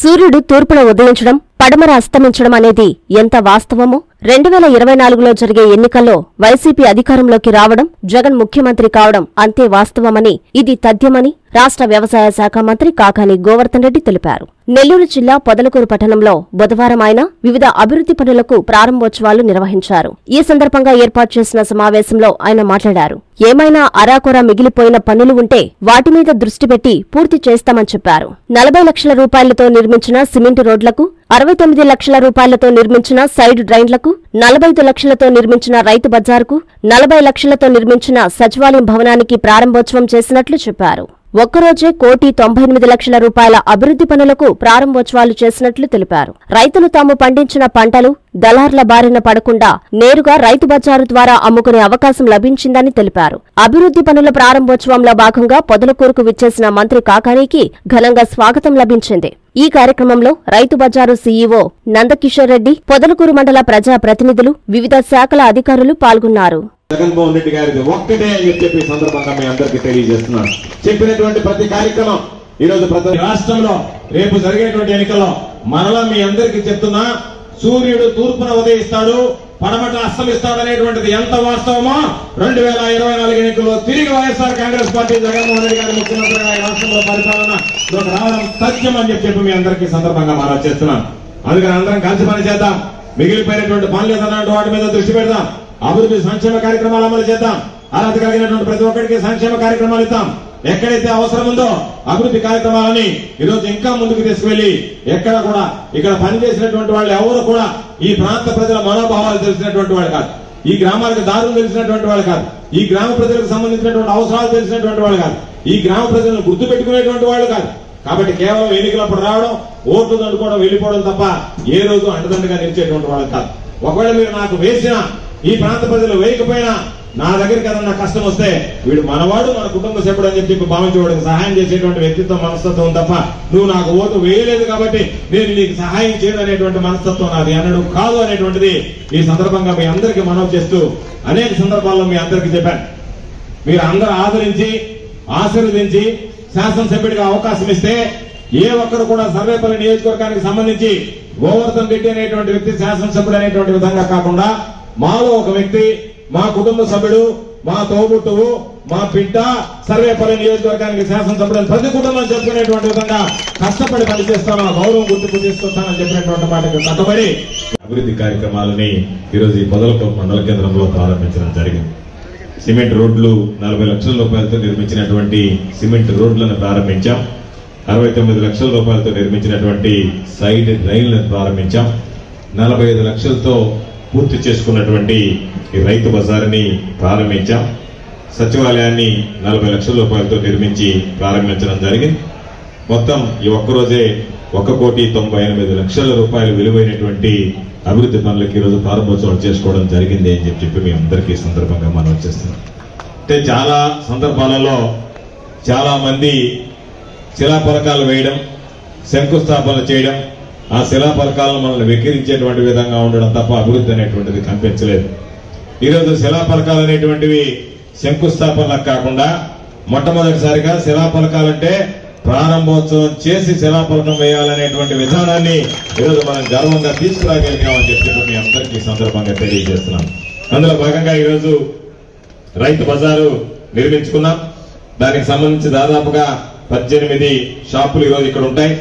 సూర్యుడు తూర్పున ఉదయించడం పడమర అస్తమించడం అనేది ఎంత వాస్తవమో రెండు వేల ఇరవై నాలుగులో జరిగే ఎన్నికల్లో వైసీపీ అధికారంలోకి రావడం జగన్ ముఖ్యమంత్రి కావడం అంతే వాస్తవమని ఇది తథ్యమని రాష్ట్ర వ్యవసాయ శాఖ మంత్రి కాకాని గోవర్ధన్ రెడ్డి తెలిపారు నెల్లూరు జిల్లా పొదలకూరు పట్టణంలో బుధవారం ఆయన వివిధ అభివృద్ధి పనులకు ప్రారంభోత్సవాలు నిర్వహించారు ఈ సందర్భంగా ఏర్పాటు చేసిన సమావేశంలో ఆయన మాట్లాడారు ఏమైనా అరాకొర మిగిలిపోయిన పనులు ఉంటే వాటి మీద దృష్టి పెట్టి పూర్తి చేస్తామని చెప్పారు నలభై లక్షల రూపాయలతో నిర్మించిన సిమెంట్ రోడ్లకు అరవై తొమ్మిది లక్షల రూపాయలతో నిర్మించిన సైడ్ డ్రైన్లకు నలభై ఐదు లక్షలతో నిర్మించిన రైతు బజార్కు నలభై లక్షలతో నిర్మించిన సచివాలయం భవనానికి ప్రారంభోత్సవం చేసినట్లు చెప్పారు ఒక్కరోజే కోటి తొంభై ఎనిమిది లక్షల రూపాయల అభివృద్ధి పనులకు ప్రారంభోత్సవాలు చేసినట్లు తెలిపారు రైతులు తాము పండించిన పంటలు దళార్ల బారిన పడకుండా నేరుగా రైతు బజారు ద్వారా అమ్ముకునే అవకాశం లభించిందని తెలిపారు అభివృద్ధి పనుల ప్రారంభోత్సవంలో భాగంగా పొదలకూరుకు విచ్చేసిన మంత్రి కాకానీకి ఘనంగా స్వాగతం లభించింది ఈ కార్యక్రమంలో రైతు బజారు సీఈఓ నందకిషోర్ రెడ్డి పొదలకూరు మండల ప్రజా ప్రతినిధులు వివిధ శాఖల అధికారులు పాల్గొన్నారు జగన్మోహన్ రెడ్డి గారిది ఒక్కటే అని చెప్పి ఈ సందర్భంగా మీ అందరికీ తెలియజేస్తున్నాను చెప్పినటువంటి ప్రతి కార్యక్రమం ఈ రోజు ప్రతి రాష్ట్రంలో రేపు జరిగేటువంటి ఎన్నికల్లో మరలా మీ అందరికీ చెప్తున్నా సూర్యుడు తూర్పున ఉదయిస్తాడు పడమట అస్తమిస్తాడు అనేటువంటిది ఎంత వాస్తవమో రెండు వేల ఇరవై నాలుగు ఎన్నికల్లో తిరిగి YSR Congress party Jaganmohan Reddy గారి ముఖ్యమంత్రిగా ఈ రాష్ట్రంలో పరిపాలన రావడం సత్యం అని చెప్పి చెప్పి మీ అందరికీ సందర్భంగా మనం చేస్తున్నాను అందుకని అందరం కలిసి పని చేద్దాం మిగిలిపోయినటువంటి పనులు ఏదన్నటువంటి వాటి మీద దృష్టి పెడదాం అభివృద్ధి సంక్షేమ కార్యక్రమాలు అమలు చేద్దాం అర్హత కలిగినటువంటి ప్రతి ఒక్కరికి సంక్షేమ కార్యక్రమాలు ఇద్దాం ఎక్కడైతే అవసరం ఉందో అభివృద్ధి కార్యక్రమాలని ఈరోజు ఇంకా ముందుకు తీసుకువెళ్లి ఎక్కడ కూడా ఇక్కడ పనిచేసినటువంటి వాళ్ళు ఎవరు కూడా ఈ ప్రాంత ప్రజల మనోభావాలు తెలిసినటువంటి వాళ్ళు కాదు ఈ గ్రామాలకు దారులు తెలిసినటువంటి వాళ్ళు కాదు ఈ గ్రామ ప్రజలకు సంబంధించినటువంటి అవసరాలు తెలిసినటువంటి వాళ్ళు కాదు ఈ గ్రామ ప్రజలను గుర్తు పెట్టుకునేటువంటి వాళ్ళు కాదు కాబట్టి కేవలం ఎన్నికలప్పుడు రావడం ఓట్లు దండుకోవడం వెళ్ళిపోవడం తప్ప ఏ రోజు అండదండగా నిలిచేటువంటి వాళ్ళు కాదు ఒకవేళ మీరు నాకు వేసినా ఈ ప్రాంత ప్రజలు వేయకపోయినా నా దగ్గరికి ఏదన్నా కష్టం వస్తే వీడు మనవాడు మన కుటుంబ సభ్యుడు అని చెప్పి భావించేవాడికి సహాయం చేసేటువంటి వ్యక్తిత్వం మనస్తత్వం తప్ప నువ్వు నాకు ఓటు వేయలేదు కాబట్టి నేను నీకు సహాయం చేయను అనేటువంటి మనస్తత్వం నాది అనడు కాదు అనేటువంటిది ఈ సందర్భంగా మీ అందరికీ మనవి చేస్తూ అనేక సందర్భాల్లో మీ అందరికీ చెప్పాను మీరు అందరూ ఆదరించి ఆశీర్వదించి శాసనసభ్యుడిగా అవకాశం ఇస్తే ఏ ఒక్కరు కూడా సర్వేపల్లి నియోజకవర్గానికి సంబంధించి గోవర్ధన్ రెడ్డి అనేటువంటి వ్యక్తి శాసనసభ్యుడు అనేటువంటి విధంగా కాకుండా మాలో ఒక వ్యక్తి మా కుటుంబ సభ్యుడు మా తోబుట్టువు మా బిడ్డ సర్వేపల్లి నియోజకవర్గానికి శాసనసభ్యుడు అని ప్రతి కుటుంబం చెప్పుకునేటువంటి విధంగా కష్టపడి పనిచేస్తాను ఆ గౌరవం గుర్తింపు తీసుకొస్తానని చెప్పినటువంటి మాటకు కట్టుబడి అభివృద్ధి కార్యక్రమాలని ఈరోజు ఈ పొదలకూరు మండల కేంద్రంలో ప్రారంభించడం జరిగింది సిమెంట్ రోడ్లు నలభై లక్షల రూపాయలతో నిర్మించినటువంటి సిమెంట్ రోడ్లను ప్రారంభించాం అరవై తొమ్మిది లక్షల రూపాయలతో నిర్మించినటువంటి సైడ్ డ్రైన్లను ప్రారంభించాం నలభై ఐదు లక్షలతో పూర్తి చేసుకున్నటువంటి ఈ రైతు బజార్ని ప్రారంభించాం సచివాలయాన్ని నలభై లక్షల రూపాయలతో నిర్మించి ప్రారంభించడం జరిగింది మొత్తం ఈ ఒక్కరోజే ఒక కోటి తొంభై ఎనిమిది లక్షల రూపాయలు విలువైనటువంటి అభివృద్ధి పనులకు ఈరోజు ప్రారంభోత్సవాలు చేసుకోవడం జరిగింది అని చెప్పి చెప్పి మీ అందరికీ ఈ సందర్భంగా మనం వచ్చేస్తున్నాం అంటే చాలా సందర్భాలలో చాలా మంది శిలాఫలకాలు వేయడం శంకుస్థాపన చేయడం ఆ శిలాఫలకాలను మనల్ని వెక్కిరించేటువంటి విధంగా ఉండడం తప్ప అభివృద్ధి అనేటువంటిది కనిపించలేదు ఈరోజు శిలాఫలకాలు అనేటువంటివి శంకుస్థాపనలకు కాకుండా మొట్టమొదటిసారిగా శిలాఫలకాలంటే ప్రారంభోత్సవం చేసి శిలాఫలకం వేయాలనేటువంటి విధానాన్ని ఈరోజు మనం గర్వంగా తీసుకురాగలిగామని చెప్పి మీ అందరికీ ఈ సందర్భంగా తెలియజేస్తున్నాం అందులో భాగంగా ఈరోజు రైతు బజారు నిర్మించుకున్నాం దానికి సంబంధించి దాదాపుగా పద్దెనిమిది షాపులు ఈరోజు ఇక్కడ ఉంటాయి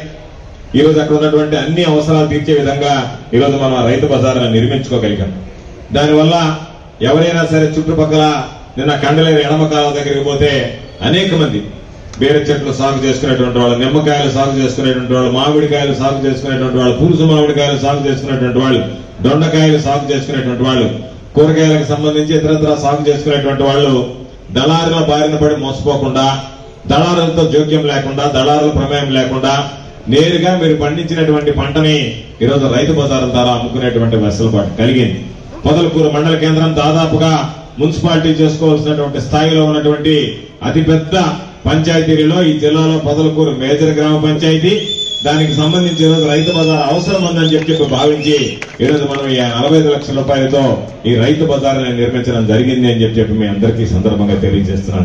ఈ రోజు అక్కడ ఉన్నటువంటి అన్ని అవసరాలు తీర్చే విధంగా ఈరోజు మనం ఆ రైతు బజార్ను నిర్మించుకోగలిగాం దానివల్ల ఎవరైనా సరే చుట్టుపక్కల నిన్న కండలేరు ఎడమ కాలువ దగ్గరికి పోతే అనేక మంది బీర చెట్లు సాగు చేసుకునేటువంటి వాళ్ళు నిమ్మకాయలు సాగు చేసుకునేటువంటి వాళ్ళు మామిడికాయలు సాగు చేసుకునేటువంటి వాళ్ళు పులుసు మామిడికాయలు సాగు చేసుకునేటువంటి వాళ్ళు దొండకాయలు సాగు చేసుకునేటువంటి వాళ్ళు కూరగాయలకు సంబంధించి ఇతరత్ర సాగు చేసుకునేటువంటి వాళ్ళు దళారుల బారిన పడి మోసపోకుండా దళారులతో జోక్యం లేకుండా దళారుల ప్రమేయం లేకుండా నేరుగా మీరు పండించినటువంటి పంటని ఈరోజు రైతు బజార్ల ద్వారా అమ్ముకునేటువంటి వెసులుబాటు కలిగింది పొదలకూరు మండల కేంద్రం దాదాపుగా మున్సిపాలిటీ చేసుకోవాల్సినటువంటి స్థాయిలో ఉన్నటువంటి అతిపెద్ద పంచాయతీలలో ఈ జిల్లాలో పొదలకూరు మేజర్ గ్రామ పంచాయతీ దానికి సంబంధించి ఈరోజు రైతు బజార్ అవసరం ఉందని చెప్పి చెప్పి భావించి ఈరోజు మనం ఈ నలభై ఐదు లక్షల రూపాయలతో ఈ రైతు బజార్ని నిర్మించడం జరిగింది అని చెప్పి చెప్పి మీ అందరికీ ఈ సందర్భంగా తెలియజేస్తున్నాను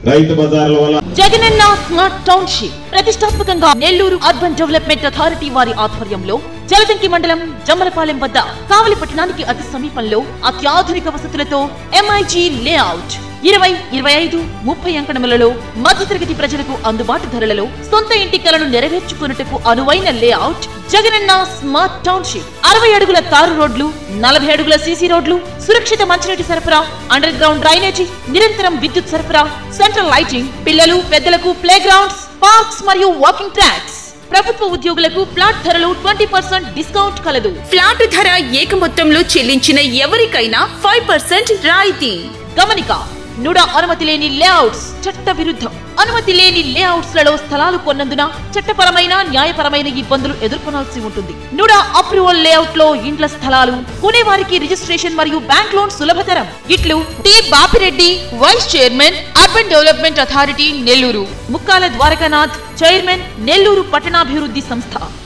రైతు బజార్ల వల్ల జగనన్న స్మార్ట్ టౌన్షిప్ ప్రతిష్టాత్మకంగా నెల్లూరు అర్బన్ డెవలప్మెంట్ అథారిటీ వారి ఆధ్వర్యంలో జలదంకి మండలం జమ్మలపాలెం వద్ద కావలి పట్టణానికి అతి సమీపంలో అత్యాధునిక వసతులతో ఎంఐజీ లేఅవుట్ ఇరవై ఇరవై ఐదు ముప్పై అంకణములలో మధ్యతరగతి ప్రజలకు అందుబాటు ధరలలో సొంత ఇంటి కలను నెరవేర్చుకున్నట్టుకు అనువైన లేఅవుట్ జగనన్న స్మార్ట్ టౌన్షిప్ అరవై అడుగుల తారు రోడ్లు నలభై అడుగుల సీసీ రోడ్లు సురక్షిత మంచినీటి సరఫరా అండర్ గ్రౌండ్ డ్రైనేజీ నిరంతరం విద్యుత్ సరఫరా సెంట్రల్ లైటింగ్ పిల్లలు పెద్దలకు ప్లే గ్రౌండ్స్ పార్క్స్ మరియు వాకింగ్ ట్రాక్స్ ప్రభుత్వ ఉద్యోగులకు ప్లాట్ ధరలు ట్వంటీ పర్సెంట్ డిస్కౌంట్ కలదు ఫ్లాట్ ధర ఏక మొత్తంలో చెల్లించిన ఎవరికైనా ఫైవ్ పర్సెంట్ రాయితీ గమనిక నుడ అనుమతి లేని లేఅవుట్స్ చట్ట విరుద్ధం అనుమతి లేని లేఅవుట్స్ లలో స్థలాలు కొన్నందున చట్టపరమైన న్యాయపరమైన ఇబ్బందులు ఎదుర్కొనాల్సి ఉంటుంది నుడ అప్రూవల్ లేఅవుట్ లో ఇండ్ల స్థలాలు కొనేవారికి రిజిస్ట్రేషన్ మరియు బ్యాంక్ లోన్ సులభతరం ఇట్లు T Bapireddy vice chairman urban development authority Nellore Mukkala Dwarakanath chairman Nellore పట్టణాభివృద్ధి సంస్థ